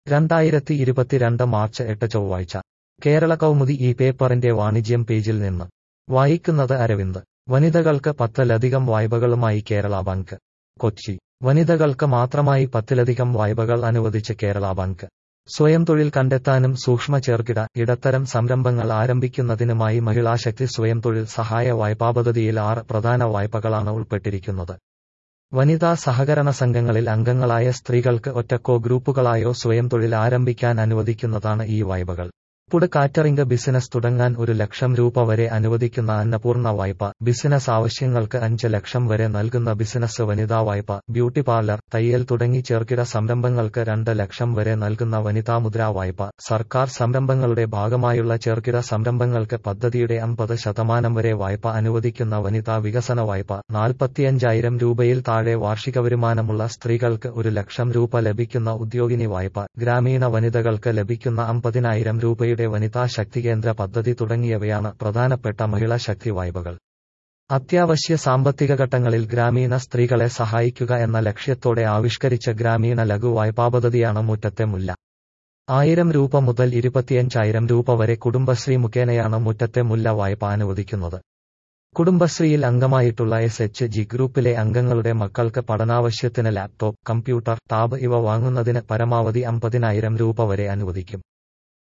രണ്ടായിരത്തി ഇരുപത്തിരണ്ട് മാർച്ച് എട്ട് ചൊവ്വാഴ്ച കേരള കൗമുദി ഈ പേപ്പറിന്റെ വാണിജ്യം പേജിൽ നിന്ന് വായിക്കുന്നത് അരവിന്ദ് വനിതകൾക്ക് പത്തിലധികം വായ്പകളുമായി കേരള ബാങ്ക് കൊച്ചി വനിതകൾക്ക് മാത്രമായി പത്തിലധികം വായ്പകൾ അനുവദിച്ച് കേരള ബാങ്ക് സ്വയം തൊഴിൽ കണ്ടെത്താനും സൂക്ഷ്മ ചെറുകിട ഇടത്തരം സംരംഭങ്ങൾ ആരംഭിക്കുന്നതിനുമായി മഹിളാശക്തി സ്വയം തൊഴിൽ സഹായ വായ്പാ പദ്ധതിയിൽ ആറ് പ്രധാന വായ്പകളാണ് ഉൾപ്പെട്ടിരിക്കുന്നത് വനിതാ സഹകരണ സംഘങ്ങളിൽ അംഗങ്ങളായ സ്ത്രീകൾക്ക് ഒറ്റക്കോ ഗ്രൂപ്പുകളായോ സ്വയം തൊഴിൽ ആരംഭിക്കാൻ അനുവദിക്കുന്നതാണ് ഈ വായ്പകൾ ഫുഡ് കാറ്ററിംഗ് ബിസിനസ് തുടങ്ങാൻ ഒരു ലക്ഷം രൂപ വരെ അനുവദിക്കുന്ന അന്നപൂർണ്ണ വായ്പ ബിസിനസ് ആവശ്യങ്ങൾക്ക് അഞ്ച് ലക്ഷം വരെ നൽകുന്ന ബിസിനസ് വനിതാ വായ്പ ബ്യൂട്ടി പാർലർ തയ്യൽ തുടങ്ങി ചെറുകിട സംരംഭങ്ങൾക്ക് രണ്ട് ലക്ഷം വരെ നൽകുന്ന വനിതാ മുദ്രാ വായ്പ സർക്കാർ സംരംഭങ്ങളുടെ ഭാഗമായുള്ള ചെറുകിട സംരംഭങ്ങൾക്ക് പദ്ധതിയുടെ അമ്പത് ശതമാനം വരെ വായ്പ അനുവദിക്കുന്ന വനിതാ വികസന വായ്പ നാൽപ്പത്തിയഞ്ചായിരം രൂപയിൽ താഴെ വാർഷിക വരുമാനമുള്ള സ്ത്രീകൾക്ക് ഒരു ലക്ഷം രൂപ ലഭിക്കുന്ന ഉദ്യോഗിനി വായ്പ ഗ്രാമീണ വനിതകൾക്ക് ലഭിക്കുന്ന അമ്പതിനായിരം രൂപയുടെ വനിതാ ശക്തി കേന്ദ്ര പദ്ധതി തുടങ്ങിയവയാണ് പ്രധാനപ്പെട്ട മഹിളാ ശക്തി വായ്പകൾ അത്യാവശ്യ സാമ്പത്തിക ഘട്ടങ്ങളിൽ ഗ്രാമീണ സ്ത്രീകളെ സഹായിക്കുക എന്ന ലക്ഷ്യത്തോടെ ആവിഷ്കരിച്ച ഗ്രാമീണ ലഘു വായ്പാ പദ്ധതിയാണ് മുറ്റത്തെ മുല്ല ആയിരം രൂപ മുതൽ ഇരുപത്തിയഞ്ചായിരം രൂപ വരെ കുടുംബശ്രീ മുഖേനയാണ് മുറ്റത്തെ മുല്ല വായ്പ അനുവദിക്കുന്നത് കുടുംബശ്രീയിൽ അംഗമായിട്ടുള്ള എസ് എച്ച് ജി ഗ്രൂപ്പിലെ അംഗങ്ങളുടെ മക്കൾക്ക് പഠനാവശ്യത്തിന് ലാപ്ടോപ്പ് കമ്പ്യൂട്ടർ ടാബ് ഇവ വാങ്ങുന്നതിന് പരമാവധി അമ്പതിനായിരം രൂപ വരെ അനുവദിക്കും